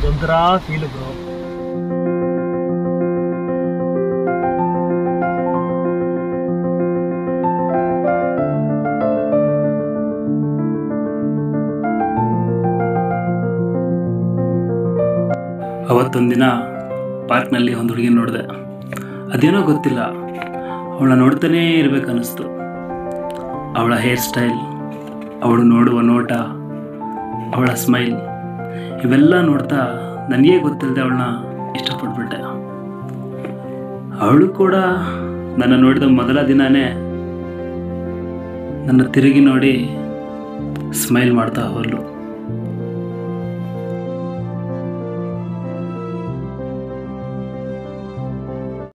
ಅದೊಂಥರ feel bro ಅವತ್ತೊಂದಿನ ಪಾರ್ಕ್ನಲ್ಲಿ ಒಂದು ಹುಡುಗಿ ನೋಡಿದೆ ಅದೇನೋ ಗೊತ್ತಿಲ್ಲ ಅವಳ ನೋಡ್ತಾನೇ ಇರ್ಬೇಕು ಅನ್ನಿಸ್ತು ಅವಳ ಹೇರ್ ಸ್ಟೈಲ್ ಅವಳು ನೋಡುವ ನೋಟ ಅವಳ ಸ್ಮೈಲ್ ಇವೆಲ್ಲ ನೋಡ್ತಾ ನನಗೇ ಗೊತ್ತಿಲ್ಲದೆ ಅವಳನ್ನ ಇಷ್ಟಪಟ್ಬಿಟ್ಟೆ ಅವಳು ಕೂಡ ನನ್ನ ನೋಡಿದ ಮೊದಲ ದಿನನೇ ನನ್ನ ತಿರುಗಿ ನೋಡಿ ಸ್ಮೈಲ್ ಮಾಡ್ತಾ ಹೋದ್ಲು